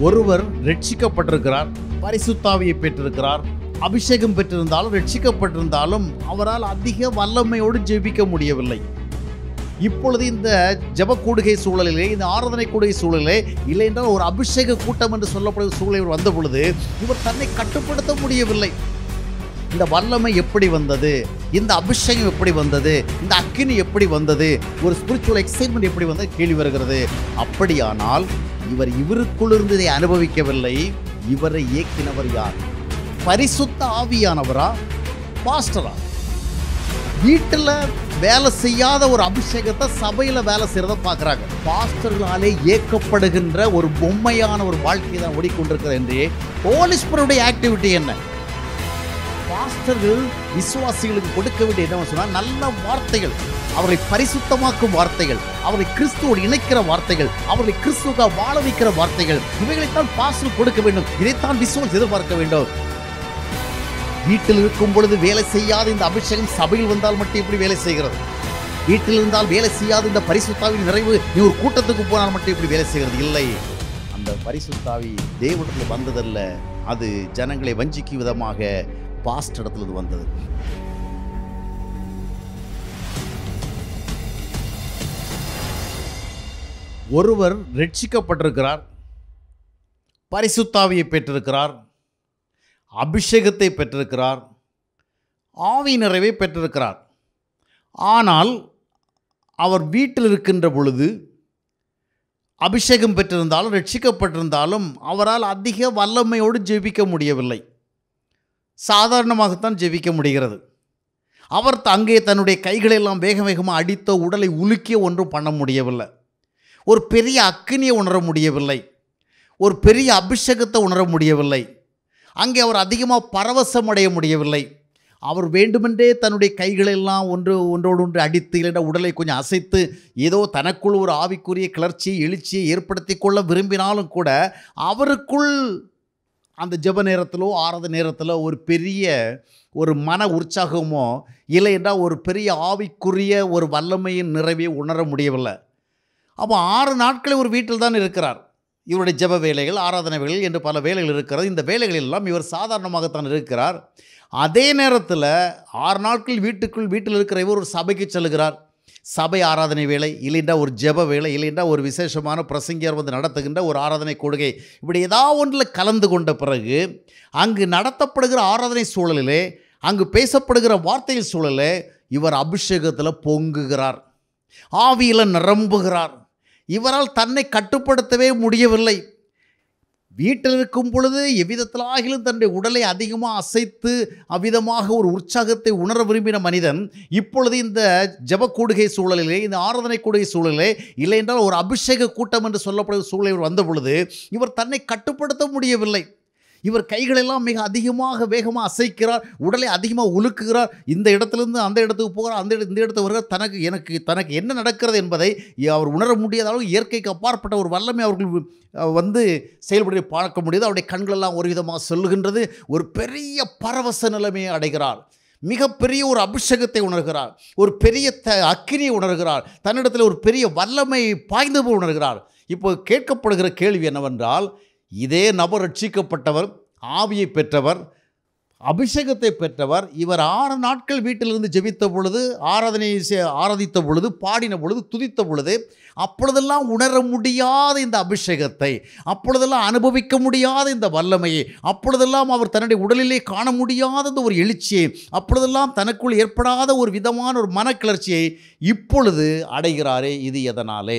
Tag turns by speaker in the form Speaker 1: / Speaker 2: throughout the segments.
Speaker 1: ஒருவர் ரட்சிக்கப்பட்டிருக்கிறார் பரிசுத்தாவியை பெற்றிருக்கிறார் அபிஷேகம் பெற்றிருந்தாலும் ரட்சிக்கப்பட்டிருந்தாலும் அவரால் அதிக வல்லமையோடு ஜெபிக்க முடியவில்லை இப்பொழுது இந்த ஜெப கூடுகை சூழலிலே இந்த ஆராதனை கூடுகை சூழலிலே இல்லை என்றால் ஒரு அபிஷேக கூட்டம் என்று சொல்லப்படும் சூழல் இவர் வந்த பொழுது இவர் தன்னை கட்டுப்படுத்த முடியவில்லை இந்த வல்லமை எப்படி வந்தது இந்த அபிஷேகம் எப்படி வந்தது இந்த அக்கினி எப்படி வந்தது ஒரு ஸ்பிரிச்சுவல் எக்ஸைட்மெண்ட் எப்படி வந்தது கேள்வி வருகிறது அப்படியானால் இவர் இவருக்குள்ளிருந்து இதை அனுபவிக்கவில்லை இவரை இயக்கினவர் யார் பரிசுத்த ஆவியானவரா பாஸ்டரா வீட்டில் வேலை செய்யாத ஒரு அபிஷேகத்தை சபையில் வேலை செய்கிறத பார்க்குறாங்க பாஸ்டர்களாலே இயக்கப்படுகின்ற ஒரு பொம்மையான ஒரு வாழ்க்கையை தான் ஓடிக்கொண்டிருக்கிறது என்று போலீஸ்பருடைய ஆக்டிவிட்டி என்ன பாஸ்டர்கள் விசுவாசிகளுக்கு கொடுக்க வேண்டிய என்ன சொன்னால் நல்ல வார்த்தைகள் அவர்களை பரிசுத்தமாக்கும் வார்த்தைகள் அவர்களை கிறிஸ்துவோடு இணைக்கிற வார்த்தைகள் அவர்களை கிறிஸ்துவ வாழ வைக்கிற வார்த்தைகள் இவைகளைத்தான் பாஸ்டர் கொடுக்க வேண்டும் இதைத்தான் விசுவாஸ் எதிர்பார்க்க வேண்டும் வீட்டில் இருக்கும் பொழுது வேலை செய்யாத இந்த அபிஷேகம் சபையில் வந்தால் மட்டும் எப்படி வேலை செய்கிறது வீட்டில் இருந்தால் வேலை செய்யாத இந்த பரிசுத்தாவின் நிறைவு நீ ஒரு கூட்டத்துக்கு போனால் மட்டும் எப்படி வேலை செய்கிறது இல்லை அந்த பரிசுத்தாவி தேவனிடத்தில் வந்ததல்ல அது ஜனங்களை வஞ்சிக்கும் விதமாக பாஸ்ட் இடத்துல இது வந்தது ஒருவர் ரட்சிக்கப்பட்டிருக்கிறார் பரிசுத்தாவியை பெற்றிருக்கிறார் அபிஷேகத்தை பெற்றிருக்கிறார் ஆவி நிறைவை பெற்றிருக்கிறார் ஆனால் அவர் வீட்டில் இருக்கின்ற பொழுது அபிஷேகம் பெற்றிருந்தாலும் ரட்சிக்கப்பட்டிருந்தாலும் அவரால் அதிக வல்லமையோடு ஜெபிக்க முடியவில்லை சாதாரணமாகத்தான் ஜெபிக்க முடிகிறது அவர் அங்கே தன்னுடைய கைகளெல்லாம் வேக வேகமாக அடித்த உடலை உலுக்கிய ஒன்றும் பண்ண முடியவில்லை ஒரு பெரிய அக்கினியை உணர முடியவில்லை ஒரு பெரிய அபிஷேகத்தை உணர முடியவில்லை அங்கே அவர் அதிகமாக பரவசம் அடைய முடியவில்லை அவர் வேண்டுமென்றே தன்னுடைய கைகளெல்லாம் ஒன்று ஒன்றோடு ஒன்று அடித்து இல்லைன்னா உடலை கொஞ்சம் அசைத்து ஏதோ தனக்குள் ஒரு ஆவிக்குரிய கிளர்ச்சியை எழுச்சியை ஏற்படுத்தி கொள்ள விரும்பினாலும் கூட அவருக்குள் அந்த ஜெப நேரத்திலோ ஆராத நேரத்திலோ ஒரு பெரிய ஒரு மன உற்சாகமோ இல்லை என்றால் ஒரு பெரிய ஆவிக்குரிய ஒரு வல்லமையின் நிறைவை உணர முடியவில்லை அப்போ ஆறு நாட்கள் ஒரு வீட்டில் தான் இருக்கிறார் இவருடைய ஜெப வேலைகள் ஆராதனை வேலைகள் என்று பல வேலைகள் இருக்கிறது இந்த வேலைகள் எல்லாம் இவர் சாதாரணமாகத்தான் இருக்கிறார் அதே நேரத்தில் ஆறு நாட்கள் வீட்டுக்குள் வீட்டில் இருக்கிற இவர் ஒரு சபைக்கு செல்கிறார் சபை ஆராதனை வேலை இல்லைண்டா ஒரு ஜெப வேலை இல்லைண்டா ஒரு விசேஷமான பிரசங்கியார் வந்து நடத்துகின்ற ஒரு ஆராதனை கொடுகை இப்படி ஏதாவது ஒன்றில் கலந்து கொண்ட பிறகு அங்கு நடத்தப்படுகிற ஆராதனை சூழலிலே அங்கு பேசப்படுகிற வார்த்தையில் சூழலே இவர் அபிஷேகத்தில் பொங்குகிறார் ஆவியில் நிரம்புகிறார் இவரால் தன்னை கட்டுப்படுத்தவே முடியவில்லை வீட்டில் இருக்கும் பொழுது எவ்விதத்திலாகிலும் தன்னுடைய உடலை அதிகமாக அசைத்து அவ்விதமாக ஒரு உற்சாகத்தை உணர விரும்பின மனிதன் இப்பொழுது இந்த ஜப கூடுகை சூழலிலே இந்த ஆராதனை கூடுகை சூழலிலே இல்லை என்றால் ஒரு அபிஷேக கூட்டம் என்று சொல்லப்படுகிற சூழலில் இவர் வந்த பொழுது இவர் தன்னை கட்டுப்படுத்த முடியவில்லை இவர் கைகளெல்லாம் மிக அதிகமாக வேகமாக அசைக்கிறார் உடலை அதிகமாக உலுக்குகிறார் இந்த இடத்துலேருந்து அந்த இடத்துக்கு போகிறார் அந்த இட- இந்த இடத்துக்கு வருகிறார் தனக்கு எனக்கு தனக்கு என்ன நடக்கிறது என்பதை அவர் உணர முடியாத அளவு இயற்கைக்கு அப்பாற்பட்ட ஒரு வல்லமை அவர்கள் அஹ், வந்து செயல்பட பார்க்க முடியுது அவருடைய கண்களெல்லாம் ஒரு விதமாக சொல்லுகின்றது ஒரு பெரிய பரவச நிலைமையை அடைகிறார் மிகப்பெரிய ஒரு அபிஷேகத்தை உணர்கிறார் ஒரு பெரிய த அக்கினியை உணர்கிறார் தன்னிடத்தில் ஒரு பெரிய வல்லமை பாய்ந்து போய் உணர்கிறார் இப்போ கேட்கப்படுகிற கேள்வி என்னவென்றால் இதே நபர் ரட்சிக்கப்பட்டவர் ஆவியை பெற்றவர் அபிஷேகத்தை பெற்றவர் இவர் ஆறு நாட்கள் வீட்டிலிருந்து ஜெபித்த பொழுது ஆராதனை செ- ஆராதித்த பொழுது பாடின பொழுது துதித்த பொழுது அப்பொழுதெல்லாம் உணர முடியாத இந்த அபிஷேகத்தை அப்பொழுதெல்லாம் அனுபவிக்க முடியாத இந்த வல்லமையை அப்பொழுதெல்லாம் அவர் தன்னுடைய உடலிலே காண முடியாத இந்த ஒரு எழுச்சியை அப்பொழுதெல்லாம் தனக்குள் ஏற்படாத ஒரு விதமான ஒரு மனக்கிளர்ச்சியை இப்பொழுது அடைகிறாரே இது எதனாலே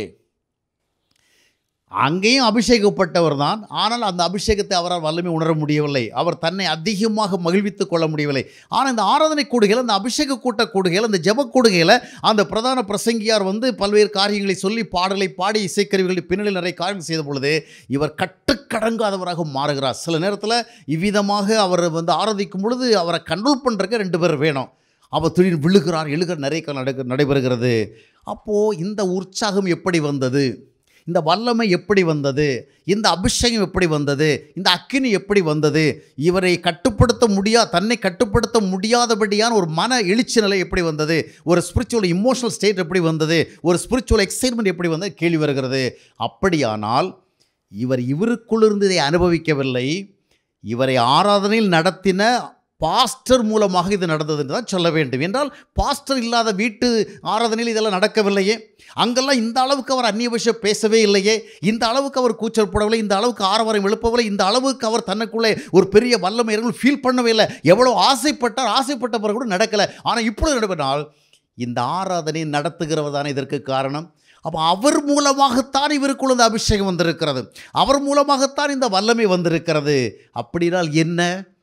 Speaker 1: அங்கேயும் அபிஷேகப்பட்டவர் தான் ஆனால் அந்த அபிஷேகத்தை அவரால் வல்லமை உணர முடியவில்லை அவர் தன்னை அதிகமாக மகிழ்வித்துக் கொள்ள முடியவில்லை ஆனால் இந்த ஆராதனை கூடுகையில் அந்த அபிஷேக கூட்ட கூடுகையில் அந்த ஜெப கூடுகையில் அந்த பிரதான பிரசங்கியார் வந்து பல்வேறு காரியங்களை சொல்லி பாடலை பாடி இசைக்கருவிகளை பின்னணியில் நிறைய காரியங்கள் செய்த பொழுது இவர் கட்டுக்கடங்காதவராக மாறுகிறார் சில நேரத்தில் இவ்விதமாக அவர் வந்து ஆராதிக்கும் பொழுது அவரை கண்ட்ரோல் பண்ணுறதுக்கு ரெண்டு பேர் வேணும் அவர் திடீர்னு விழுகிறார் எழுகிற நிறைய காலம் நடக்க நடைபெறுகிறது அப்போது இந்த உற்சாகம் எப்படி வந்தது இந்த வல்லமை எப்படி வந்தது இந்த அபிஷேகம் எப்படி வந்தது இந்த அக்கினி எப்படி வந்தது இவரை கட்டுப்படுத்த முடியா தன்னை கட்டுப்படுத்த முடியாதபடியான ஒரு மன எழுச்சி நிலை எப்படி வந்தது ஒரு ஸ்பிரிச்சுவல் இமோஷனல் ஸ்டேட் எப்படி வந்தது ஒரு ஸ்பிரிச்சுவல் எக்ஸைட்மெண்ட் எப்படி வந்தது கேள்வி வருகிறது அப்படியானால் இவர் இவருக்குள்ளிருந்து இதை அனுபவிக்கவில்லை இவரை ஆராதனையில் நடத்தின பாஸ்டர் மூலமாக இது நடந்தது என்று தான் சொல்ல வேண்டும் என்றால் பாஸ்டர் இல்லாத வீட்டு ஆராதனையில் இதெல்லாம் நடக்கவில்லையே அங்கெல்லாம் இந்த அளவுக்கு அவர் அந்நிய விஷயம் பேசவே இல்லையே இந்த அளவுக்கு அவர் கூச்சல் போடவில்லை இந்த அளவுக்கு ஆரவாரம் எழுப்பவில்லை இந்த அளவுக்கு அவர் தனக்குள்ளே ஒரு பெரிய வல்லமை ஃபீல் பண்ணவே இல்லை எவ்வளோ ஆசைப்பட்டார் ஆசைப்பட்ட பிறகு கூட நடக்கலை ஆனால் இப்பொழுது நடப்பினால் இந்த ஆராதனை நடத்துகிறவர் தானே இதற்கு காரணம் அப்போ அவர் மூலமாகத்தான் இவருக்குள்ள இந்த அபிஷேகம் வந்திருக்கிறது அவர் மூலமாகத்தான் இந்த வல்லமை வந்திருக்கிறது அப்படினால் என்ன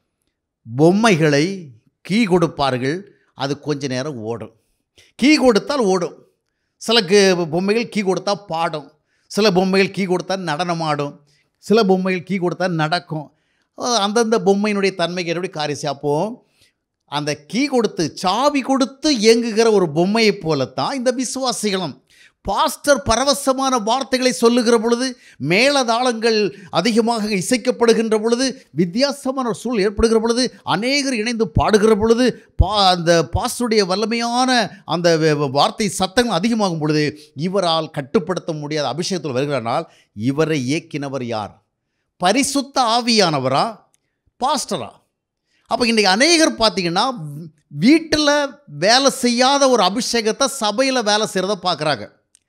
Speaker 1: பொம்மைகளை கீ கொடுப்பார்கள் அது கொஞ்ச நேரம் ஓடும் கீ கொடுத்தால் ஓடும் சில கு- பொம்மைகள் கீ கொடுத்தா பாடும் சில பொம்மைகள் கீ கொடுத்தா நடனமாடும் சில பொம்மைகள் கீ கொடுத்தா நடக்கும் அஹ் அந்தந்த பொம்மையினுடைய தன்மைக்கு எப்படி காரியம் அப்போ அந்த கீ கொடுத்து சாவி கொடுத்து இயங்குகிற ஒரு பொம்மையைப் போலத்தான் இந்த விசுவாசிகளும் பாஸ்டர் பரவசமான வார்த்தைகளை சொல்லுகிற பொழுது மேலதாளங்கள் அதிகமாக இசைக்கப்படுகின்ற பொழுது வித்தியாசமான ஒரு சூழல் ஏற்படுகிற பொழுது அநேகர் இணைந்து பாடுகிற பொழுது பா அந்த பாஸ்டருடைய வல்லமையான அந்த வ- வ- வார்த்தை சத்தங்கள் அதிகமாகும் பொழுது இவரால் கட்டுப்படுத்த முடியாத அபிஷேகத்தில் வருகிறானால் இவரை இயக்கினவர் யார் பரிசுத்த ஆவியானவரா பாஸ்டரா அப்போ இன்றைக்கி அநேகர் பார்த்தீங்கன்னா வீட்டில் வேலை செய்யாத ஒரு அபிஷேகத்தை சபையில் வேலை செய்கிறத பார்க்குறாங்க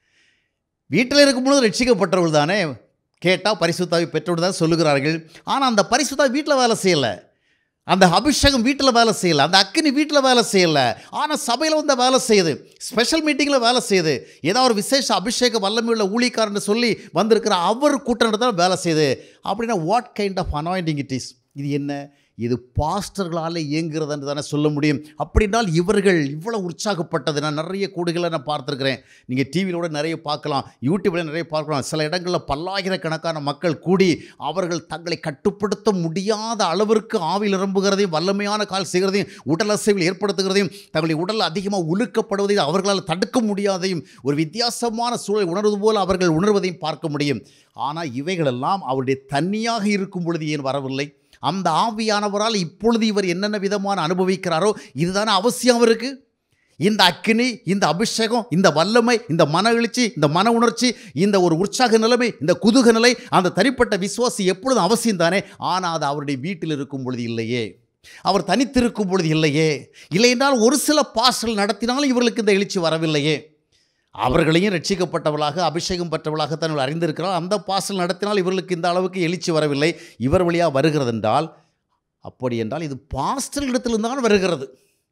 Speaker 1: வீட்டில் இருக்கும்பொழுது ரட்சிக்கப்பட்டவர்கள் தானே கேட்டால் பரிசுத்தாவி பெற்றோடு தான் சொல்லுகிறார்கள் ஆனால் அந்த பரிசுத்தாவி வீட்டில் வேலை செய்யலை அந்த அபிஷேகம் வீட்டில் வேலை செய்யலை அந்த அக்கினி வீட்டில் வேலை செய்யலை ஆனால் சபையில் வந்து வேலை செய்யுது ஸ்பெஷல் மீட்டிங்கில் வேலை செய்யுது ஏதோ ஒரு விசேஷ அபிஷேக வல்லமையுள்ள ஊழியக்காரன்னு சொல்லி வந்திருக்கிற அவர் கூட்டம் நடத்தால் வேலை செய்யுது அப்படின்னா what kind of anointing it is இது என்ன இது பாஸ்டர்களால் இயங்குறது என்று தானே சொல்ல முடியும் அப்படின்னால் இவர்கள் இவ்வளோ உற்சாகப்பட்டது நான் நிறைய கூடுகளை நான் பார்த்துருக்கிறேன் நீங்கள் டிவியிலோட நிறைய பார்க்கலாம் யூடியூப்பில் நிறைய பார்க்கலாம் சில இடங்களில் பல்லாயிரக்கணக்கான மக்கள் கூடி அவர்கள் தங்களை கட்டுப்படுத்த முடியாத அளவிற்கு ஆவில் நிரம்புகிறதையும் வல்லமையான கால் செய்கிறதையும் உடல் அசைவில் ஏற்படுத்துகிறதையும் தங்களுடைய உடல் அதிகமாக உழுக்கப்படுவதையும் அவர்களால் தடுக்க முடியாதையும் ஒரு வித்தியாசமான சூழலை உணர்வது போல் அவர்கள் உணர்வதையும் பார்க்க முடியும் ஆனால் இவைகளெல்லாம் அவருடைய தனியாக இருக்கும் பொழுது ஏன் வரவில்லை அந்த ஆவியானவரால் இப்பொழுது இவர் என்னென்ன விதமான அனுபவிக்கிறாரோ இதுதானே அவசியம் அவருக்கு இந்த அக்கினி இந்த அபிஷேகம் இந்த வல்லமை இந்த மன எழுச்சி இந்த மன உணர்ச்சி இந்த ஒரு உற்சாக நிலைமை இந்த குதூக நிலை அந்த தனிப்பட்ட விசுவாசி எப்பொழுதும் அவசியம் தானே ஆனால் அது அவருடைய வீட்டில் இருக்கும் பொழுது இல்லையே அவர் தனித்திருக்கும் பொழுது இல்லையே இல்லை என்றால் ஒரு சில பாஸ்டல் நடத்தினாலும் இவர்களுக்கு இந்த எழுச்சி வரவில்லையே அவர்களையும் ரட்சிக்கப்பட்டவளாக அபிஷேகம் பெற்றவளாக தான் இவள் அறிந்திருக்கிறாள் அந்த பாசல் நடத்தினால் இவர்களுக்கு இந்த அளவுக்கு எழுச்சி வரவில்லை இவர் வழியாக வருகிறது என்றால் அப்படி என்றால் இது பாஸ்டர்களிடத்திலிருந்து தான் வருகிறது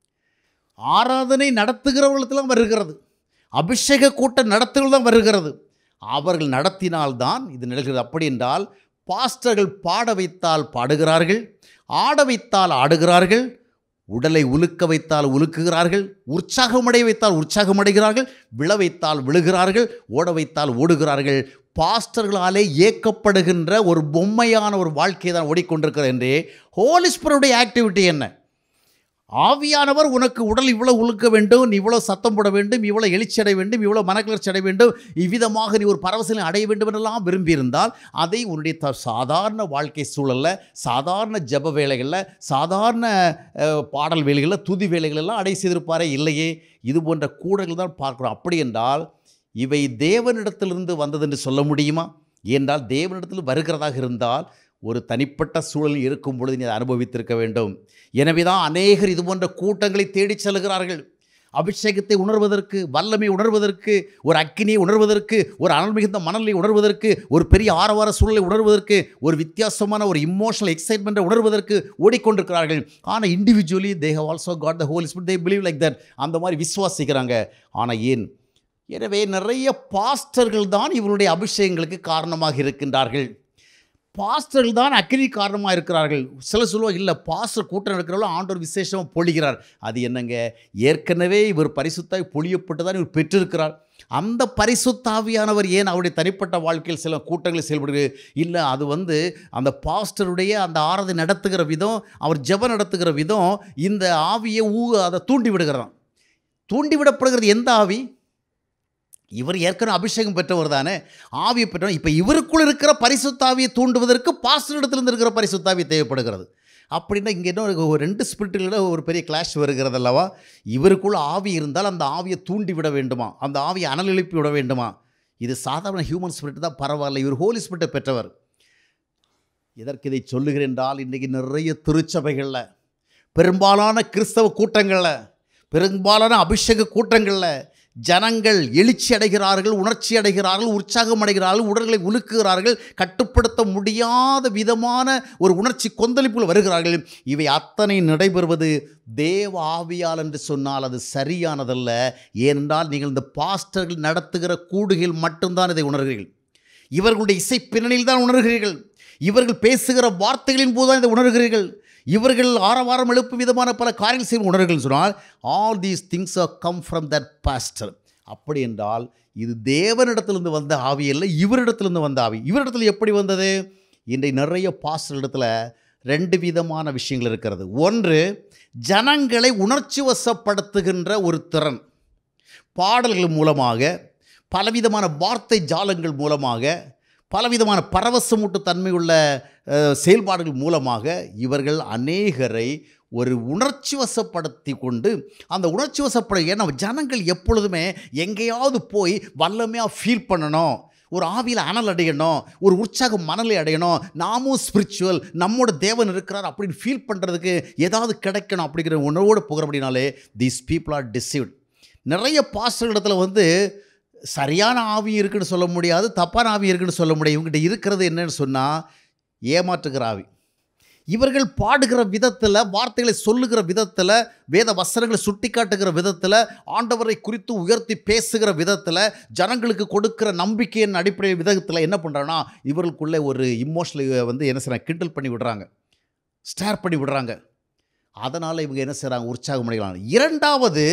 Speaker 1: ஆராதனை நடத்துகிறவர்களிடத்திலும் வருகிறது அபிஷேக கூட்டம் நடத்துகள் தான் வருகிறது அவர்கள் நடத்தினால்தான் இது நிகழ்கிறது அப்படி என்றால் பாஸ்டர்கள் பாட வைத்தால் பாடுகிறார்கள் ஆட வைத்தால் ஆடுகிறார்கள் உடலை உலுக்க வைத்தால் உலுக்குகிறார்கள் உற்சாகமடைய வைத்தால் உற்சாகமடைகிறார்கள் விழ வைத்தால் விழுகிறார்கள் ஓட வைத்தால் ஓடுகிறார்கள் பாஸ்டர்களாலே இயக்கப்படுகின்ற ஒரு பொம்மையான ஒரு வாழ்க்கையை தான் ஓடிக்கொண்டிருக்கிறது என்றே ஹோலிஸ்பருடைய ஆக்டிவிட்டி என்ன ஆவியானவர் உனக்கு உடல் இவ்வளோ உழுக்க வேண்டும் நீ இவ்வளோ சத்தம் போட வேண்டும் இவ்வளோ எழுச்சி அடைய வேண்டும் இவ்வளோ மனக்கிளர்ச்சி அடைய வேண்டும் இவ்விதமாக நீ ஒரு பரவசனை அடைய வேண்டும் என்றெல்லாம் விரும்பியிருந்தால் அதை உன்னுடைய த சாதாரண வாழ்க்கை சூழலில் சாதாரண ஜப வேலைகளில் சாதாரண அஹ், பாடல் வேலைகளில் துதி வேலைகள் எல்லாம் அடை செய்திருப்பாரே இல்லையே இது போன்ற கூடல்கள் தான் பார்க்குறோம் அப்படி என்றால் இவை தேவனிடத்திலிருந்து வந்ததென்று சொல்ல முடியுமா ஏனென்றால் தேவனிடத்தில் வருகிறதாக இருந்தால் ஒரு தனிப்பட்ட சூழலில் இருக்கும் பொழுது நீ அதை அனுபவித்திருக்க வேண்டும் எனவே தான் அநேகர் இது போன்ற கூட்டங்களை தேடிச் செல்கிறார்கள் அபிஷேகத்தை உணர்வதற்கு வல்லமை உணர்வதற்கு ஒரு அக்கினியை உணர்வதற்கு ஒரு அனல் மிகுந்த மணலை உணர்வதற்கு ஒரு பெரிய ஆரவார சூழலை உணர்வதற்கு ஒரு வித்தியாசமான ஒரு இமோஷனல் எக்ஸைட்மெண்ட்டை உணர்வதற்கு ஓடிக்கொண்டிருக்கிறார்கள் ஆனால் individually they have also got the whole spirit they believe like that அந்த மாதிரி விசுவாசிக்கிறாங்க ஆனால் ஏன் எனவே நிறைய பாஸ்டர்கள் தான் இவருடைய அபிஷேகங்களுக்கு காரணமாக இருக்கின்றார்கள் பாஸ்டர்கள் தான் அக்கினி காரணமாக இருக்கிறார்கள் சில சொல்லுவோம் இல்லை பாஸ்டர் கூட்டம் இருக்கிறவங்களும் ஆண்டவர் விசேஷமாக பொழிகிறார் அது என்னங்க ஏற்கனவே இவர் பரிசுத்தாய் பொழியப்பட்டு தான் இவர் பெற்றிருக்கிறார் அந்த பரிசுத்தாவியானவர் ஏன் அவருடைய தனிப்பட்ட வாழ்க்கையில் சில கூட்டங்களில் செயல்படுகிறது இல்லை அது வந்து அந்த பாஸ்டருடைய அந்த ஆராதனை நடத்துகிற விதம் அவர் ஜெபம் நடத்துகிற விதம் இந்த ஆவியை ஊ அதை தூண்டி விடுகிறான் தூண்டி விடப்படுகிறது எந்த ஆவி இவர் ஏற்கனவே அபிஷேகம் பெற்றவர் தானே ஆவியை பெற்றவர் இப்போ இவருக்குள் இருக்கிற பரிசுத்தாவியை தூண்டுவதற்கு பாஸ்டரிடத்திலிருந்து இருக்கிற பரிசுத்தாவி தேவைப்படுகிறது அப்படின்னா இங்கே என்ன ஒரு- ஒரு ரெண்டு ஸ்பிரிட்டுகளோட ஒரு பெரிய கிளாஷ் வருகிறது அல்லவா இவருக்குள்ள ஆவி இருந்தால் அந்த ஆவியை தூண்டி விட வேண்டுமா அந்த ஆவியை அனல் எழுப்பி விட வேண்டுமா இது சாதாரண ஹியூமன் ஸ்பிரிட் தான் பரவாயில்ல இவர் ஹோலி ஸ்பிரிட்டை பெற்றவர் எதற்கு இதை சொல்லுகிறேன் என்றால் இன்றைக்கி நிறைய திருச்சபைகளில் பெரும்பாலான கிறிஸ்தவ கூட்டங்களில் பெரும்பாலான அபிஷேக கூட்டங்களில் ஜனங்கள் எழுச்சி அடைகிறார்கள் உணர்ச்சி அடைகிறார்கள் உற்சாகம் அடைகிறார்கள் உடல்களை உலுக்குகிறார்கள் கட்டுப்படுத்த முடியாத விதமான ஒரு உணர்ச்சி கொந்தளிப்புகள் வருகிறார்கள் இவை அத்தனை நடைபெறுவது தேவ ஆவியால் என்று சொன்னால் அது சரியானதல்ல ஏனென்றால் நீங்கள் இந்த பாஸ்டர்கள் நடத்துகிற கூடுகையில் மட்டும்தான் இதை உணர்கிறீர்கள் இவர்களுடைய இசை பின்னணியில் தான் உணர்கிறீர்கள் இவர்கள் பேசுகிற வார்த்தைகளின் போது தான் இதை உணர்கிறீர்கள் இவர்கள் ஆரவாரம் எழுப்பும் விதமான பல காரியங்கள் செய்யும் உணர்வுகள் சொன்னால் all these things are come from that pastor அப்படி என்றால் இது தேவனிடத்திலிருந்து வந்த ஆவி அல்ல இவரிடத்திலிருந்து வந்த ஆவி இவரிடத்தில் எப்படி வந்தது இன்றைய நிறைய பாஸ்டர் இடத்துல ரெண்டு விதமான விஷயங்கள் இருக்கிறது ஒன்று ஜனங்களை உணர்ச்சி வசப்படுத்துகின்ற ஒரு திறன் பாடல்கள் மூலமாக பலவிதமான வார்த்தை ஜாலங்கள் மூலமாக பலவிதமான பரவசமூட்டு தன்மையுள்ள அஹ், செயல்பாடுகள் மூலமாக இவர்கள் அநேகரை ஒரு உணர்ச்சி வசப்படுத்தி கொண்டு அந்த உணர்ச்சி வசப்பட ஏன்னா ஜனங்கள் எப்பொழுதுமே எங்கேயாவது போய் வல்லமையாக ஃபீல் பண்ணணும் ஒரு ஆவியில் அனல் அடையணும் ஒரு உற்சாகம் மணலை அடையணும் நாமும் ஸ்பிரிச்சுவல் நம்மோட தேவன் இருக்கிறார் அப்படின்னு ஃபீல் பண்ணுறதுக்கு ஏதாவது கிடைக்கணும் அப்படிங்கிற உணர்வோடு போகிறபடினாலே தீஸ் பீப்புள் ஆர் டிசீவ்ட் நிறைய பாஸ்டர் இடத்துல வந்து சரியான ஆவி இருக்குன்னு சொல்ல முடியாது தப்பான ஆவி இருக்குன்னு சொல்ல முடியாது இவங்ககிட்ட இருக்கிறது என்னன்னு சொன்னால் ஏமாற்றுகிற ஆவி இவர்கள் பாடுகிற விதத்தில் வார்த்தைகளை சொல்லுகிற விதத்தில் வேத வசனங்களை சுட்டி காட்டுகிற விதத்தில் ஆண்டவரை குறித்து உயர்த்தி பேசுகிற விதத்தில் ஜனங்களுக்கு கொடுக்கிற நம்பிக்கையின் அடிப்படை விதத்தில் என்ன பண்ணுறாங்கன்னா இவர்களுக்குள்ளே ஒரு இமோஷனல் வந்து என்ன செய்கிறாங்க கிண்டல் பண்ணி விடுறாங்க ஸ்டார் பண்ணி விடுறாங்க அதனால் இவங்க என்ன செய்கிறாங்க உற்சாகம் அடைகிறாங்க இரண்டாவது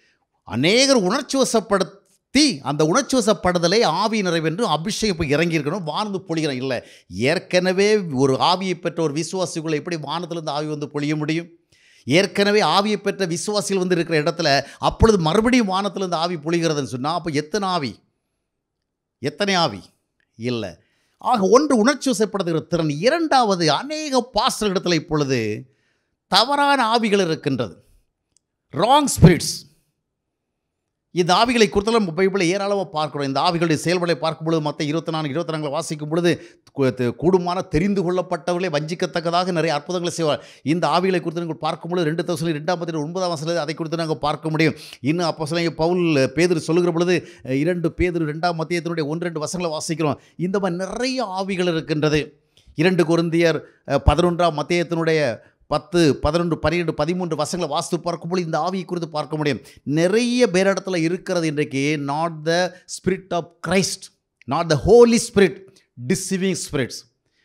Speaker 1: அநேகர் உணர்ச்சி வசப்படுத்தி அந்த உணர்ச்சி வசப்படுதலை ஆவி நிறைவென்று அபிஷேகம் இப்போ இறங்கியிருக்கணும் வானந்து பொழிகிறோம் இல்லை ஏற்கனவே ஒரு ஆவியை பெற்ற ஒரு விசுவாசிக்குள்ளே எப்படி வானத்திலிருந்து ஆவி வந்து பொழிய முடியும் ஏற்கனவே ஆவியை பெற்ற விசுவாசிகள் வந்து இருக்கிற இடத்துல அப்பொழுது மறுபடியும் வானத்திலிருந்து ஆவி பொழிகிறதுன்னு சொன்னால் அப்போ எத்தனை ஆவி எத்தனை ஆவி இல்லை ஆக ஒன்று உணர்ச்சி வசப்படுத்துகிற திறன் இரண்டாவது அநேக பாஸ்டர் இடத்துல இப்பொழுது தவறான ஆவிகள் இருக்கின்றது ராங் ஸ்பிரிட்ஸ் இந்த ஆவிகளை குறித்து நம்ம பைபிளை ஏராளமாக பார்க்கிறோம் இந்த ஆவிகளுடைய செயல்களை பார்க்கும் பொழுது மற்ற இருபத்தி நான்கு இருபத்தி நான்கு வாசிக்கும் பொழுது கு- து- கூடுமான தெரிந்து கொள்ளப்பட்டவர்களே வஞ்சிக்கத்தக்கதாக நிறைய அற்புதங்களை செய்வார் இந்த ஆவிகளை குறித்து நீங்கள் பார்க்கும் பொழுது ரெண்டு தவசம் ரெண்டாம் பத்தி ஒன்பதாம் வசனம் அதை குறித்து நாங்கள் பார்க்க முடியும் இன்னும் அப்போ சில பவுல் பேதுரு சொல்லுகிற பொழுது அஹ், இரண்டு பேதுரு ரெண்டாம் மத்தியத்தினுடைய ஒன்று ரெண்டு வசங்களை வாசிக்கிறோம் இந்த மாதிரி நிறைய ஆவிகள் இருக்கின்றது இரண்டு கொருந்தியர் அஹ், பதினொன்றாம் மத்தியத்தினுடைய பத்து பதினொன்று பன்னிரெண்டு பதிமூன்று வசங்களை வாஸ்து பார்க்கும்போது இந்த ஆவியை குறித்து பார்க்க முடியும் நிறைய பேரிடத்துல இருக்கிறது இன்றைக்கு not the spirit of Christ not the holy spirit deceiving spirits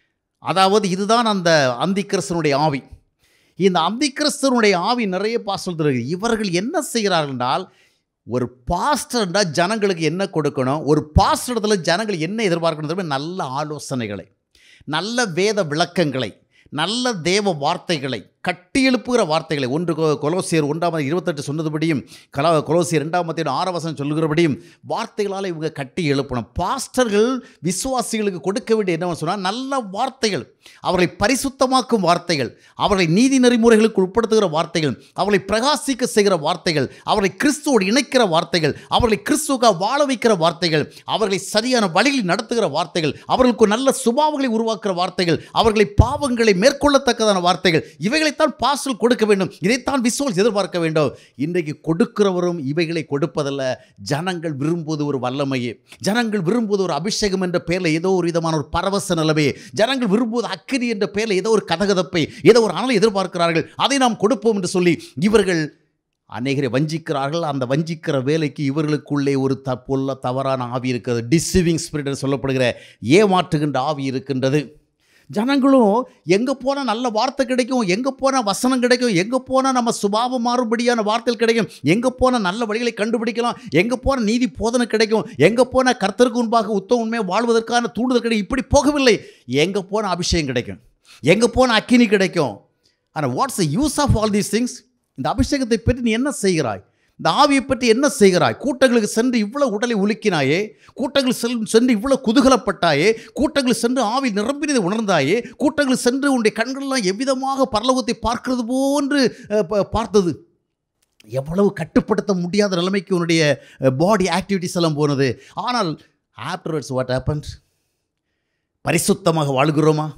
Speaker 1: அதாவது இதுதான் அந்த அந்திக்கிறிஸ்தனுடைய ஆவி இந்த அந்திக்கிறிஸ்தனுடைய ஆவி நிறைய பாஸ்டர் இருக்கு இவர்கள் என்ன செய்கிறார்கள் என்றால் ஒரு பாஸ்டர்னா ஜனங்களுக்கு என்ன கொடுக்கணும் ஒரு பாஸ்டர் இடத்துல ஜனங்கள் என்ன எதிர்பார்க்கணும் தெரியுமா? நல்ல ஆலோசனைகளை நல்ல வேத விளக்கங்களை நல்ல தேவ வார்த்தைகளை கட்டி எழுப்புகிற வார்த்தைகளை ஒன்று கொ- கொலோசியர் ஒன்றாம் இருபத்தெட்டு சொன்னதுபடியும் கலா கொலோசியர் ரெண்டாம் மத்திய ஆரவசம் சொல்லுகிறபடியும் வார்த்தைகளால் இவங்க கட்டி எழுப்பணும் பாஸ்டர்கள் விசுவாசிகளுக்கு கொடுக்க வேண்டிய என்ன சொன்னால் நல்ல வார்த்தைகள் அவர்களை பரிசுத்தமாக்கும் வார்த்தைகள் அவர்களை நீதி நெறிமுறைகளுக்கு உட்படுத்துகிற வார்த்தைகள் அவர்களை பிரகாசிக்க செய்கிற வார்த்தைகள் அவர்களை கிறிஸ்துவோடு இணைக்கிற வார்த்தைகள் அவர்களை கிறிஸ்துவாக வாழ வைக்கிற வார்த்தைகள் அவர்களை சரியான வழியில் நடத்துகிற வார்த்தைகள் அவர்களுக்கு ஒரு நல்ல சுபாவங்களை உருவாக்குற வார்த்தைகள் அவர்களை பாவங்களை மேற்கொள்ளத்தக்கதான வார்த்தைகள் இவைகளைத்தான் பாஸ்டல் கொடுக்க வேண்டும் இதைத்தான் விசுவல்ஸ் எதிர்பார்க்க வேண்டும் இன்றைக்கு கொடுக்கிறவரும் இவைகளை கொடுப்பதல்ல ஜனங்கள் விரும்புவது ஒரு வல்லமையே ஜனங்கள் விரும்புவது ஒரு அபிஷேகம் என்ற பெயரில் ஏதோ ஒரு விதமான ஒரு பரவச நிலவையே ஜனங்கள் விரும்புவது அக்கினி என்ற பெயரில் ஏதோ ஒரு கதகதப்பை ஏதோ ஒரு அனலை எதிர்பார்க்கிறார்கள் அதை நாம் கொடுப்போம் என்று சொல்லி இவர்கள் அநேகரை வஞ்சிக்கிறார்கள் அந்த வஞ்சிக்கிற வேலைக்கு இவர்களுக்குள்ளே ஒரு தப்புள்ள தவறான ஆவி இருக்கிறது டிசிவிங் ஸ்பிரிட் சொல்லப்படுகிற ஏமாற்றுகின்ற ஆவி இருக்கின்றது ஜனங்களும் எங்கே போனால் நல்ல வார்த்தை கிடைக்கும் எங்கே போனால் வசனம் கிடைக்கும் எங்கே போனால் நம்ம சுபாவம் மாறுபடியான வார்த்தைகள் கிடைக்கும் எங்கே போனால் நல்ல வழிகளை கண்டுபிடிக்கலாம் எங்கே போனால் நீதி போதனை கிடைக்கும் எங்கே போனால் கர்த்தருக்கு முன்பாக உத்தம உண்மையை வாழ்வதற்கான தூண்டுதல் கிடைக்கும் இப்படி போகவில்லை எங்கே போனால் அபிஷேகம் கிடைக்கும் எங்கே போனால் அக்கினி கிடைக்கும் ஆனால் what's the use of all these things இந்த அபிஷேகத்தை பற்றி நீ என்ன செய்கிறாய் இந்த ஆவியை பற்றி என்ன செய்கிறாய் கூட்டங்களுக்கு சென்று இவ்வளவு உடலை உலுக்கினாயே கூட்டங்கள் செல் சென்று இவ்வளவு குதூகலப்பட்டாயே கூட்டங்கள் சென்று ஆவி நிரம்பினதை உணர்ந்தாயே கூட்டங்கள் சென்று உன்னுடைய கண்களெல்லாம் எவ்விதமாக பரலோகத்தை பார்க்கிறது போன்று அஹ், ப- பார்த்தது எவ்வளவு கட்டுப்படுத்த முடியாத நிலைமைக்கு உன்னுடைய பாடி ஆக்டிவிட்டிஸ் எல்லாம் போனது ஆனால் ஆஃப்டர்வர்ட்ஸ் வாட் ஹேப்பன்ஸ் பரிசுத்தமாக வாழ்கிறோமா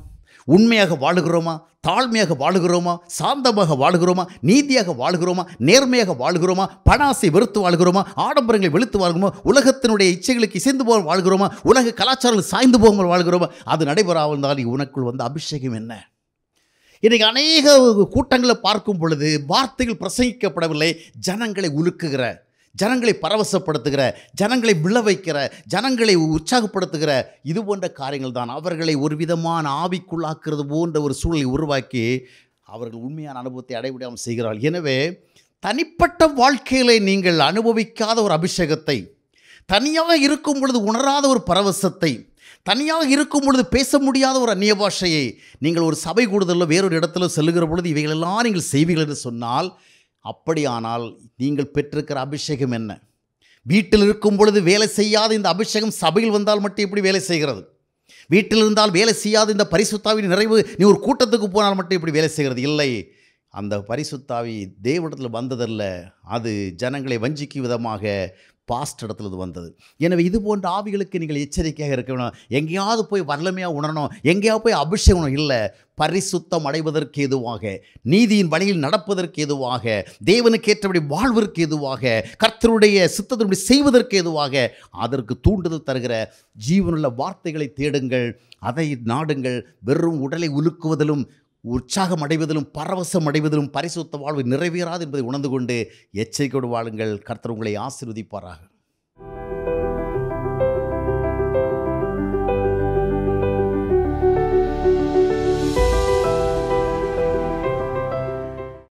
Speaker 1: உண்மையாக வாழுகிறோமா தாழ்மையாக வாழுகிறோமா சாந்தமாக வாழுகிறோமா நீதியாக வாழுகிறோமா நேர்மையாக வாழுகிறோமா பணாசை வெறுத்து வாழ்கிறோமா ஆடம்பரங்களை வெளுத்து வாழ்கிறோமா உலகத்தினுடைய இச்சைகளுக்கு இசைந்து போக வாழ்கிறோமா உலக கலாச்சாரங்கள் சாய்ந்து போகாமல் வாழ்கிறோமா அது நடைபெறாமல் உனக்குள் வந்த அபிஷேகம் என்ன இன்றைக்கு அநேக கூட்டங்களை பார்க்கும் பொழுது வார்த்தைகள் பிரசங்கிக்கப்படவில்லை ஜனங்களை உலுக்குகிற ஜனங்களை பரவசப்படுத்துகிற ஜனங்களை விழ வைக்கிற ஜனங்களை உற்சாகப்படுத்துகிற இது போன்ற காரியங்கள் தான் அவர்களை ஒரு விதமான ஆவிக்குள்ளாக்குறது போன்ற ஒரு சூழலை உருவாக்கி அவர்கள் உண்மையான அனுபவத்தை அடைவிடாமல் செய்கிறார்கள் எனவே தனிப்பட்ட வாழ்க்கையிலே நீங்கள் அனுபவிக்காத ஒரு அபிஷேகத்தை தனியாக இருக்கும் பொழுது உணராத ஒரு பரவசத்தை தனியாக இருக்கும் பொழுது பேச முடியாத ஒரு அந்நிய பாஷையை நீங்கள் ஒரு சபை கூடுதலில் வேறொரு இடத்துல செல்லுகிற பொழுது இவைகளெல்லாம் நீங்கள் செய்வீர்கள் என்று சொன்னால் அப்படியானால் நீங்கள் பெற்றிருக்கிற அபிஷேகம் என்ன வீட்டில் இருக்கும் பொழுது வேலை செய்யாத இந்த அபிஷேகம் சபையில் வந்தால் மட்டும் எப்படி வேலை செய்கிறது வீட்டில் இருந்தால் வேலை செய்யாத இந்த பரிசுத்தாவின் நிறைவு நீ ஒரு கூட்டத்துக்கு போனால் மட்டும் இப்படி வேலை செய்கிறது இல்லை அந்த பரிசுத்தாவி தேவனிடத்தில் வந்ததல்ல அது ஜனங்களை வஞ்சிக்கும் விதமாக பாஸ்ட் இடத்துல இது வந்தது எனவே இது போன்ற ஆவிகளுக்கு நீங்கள் எச்சரிக்கையாக இருக்க வேணும் எங்கேயாவது போய் வல்லமையாக உணரணும் எங்கேயாவது போய் அபிஷேகம் இல்லை பரிசுத்தம் அடைவதற்கு எதுவாக நீதியின் வழியில் நடப்பதற்கு எதுவாக தேவனுக்கு ஏற்றபடி வாழ்வதற்கு எதுவாக கர்த்தருடைய சித்தத்தின்படி செய்வதற்கு எதுவாக அதற்கு தூண்டுதல் தருகிற ஜீவனுள்ள வார்த்தைகளை தேடுங்கள் அதை நாடுங்கள் வெறும் உடலை உலுக்குவதிலும் உற்சாகம் அடைவதிலும் பரவசம் அடைவதிலும் பரிசுத்த வாழ்வு நிறைவேறாது என்பதை உணர்ந்து கொண்டு எச்சரிக்கையோடு வாழுங்கள் கர்த்தர் உங்களை ஆசீர்வதிப்பாராக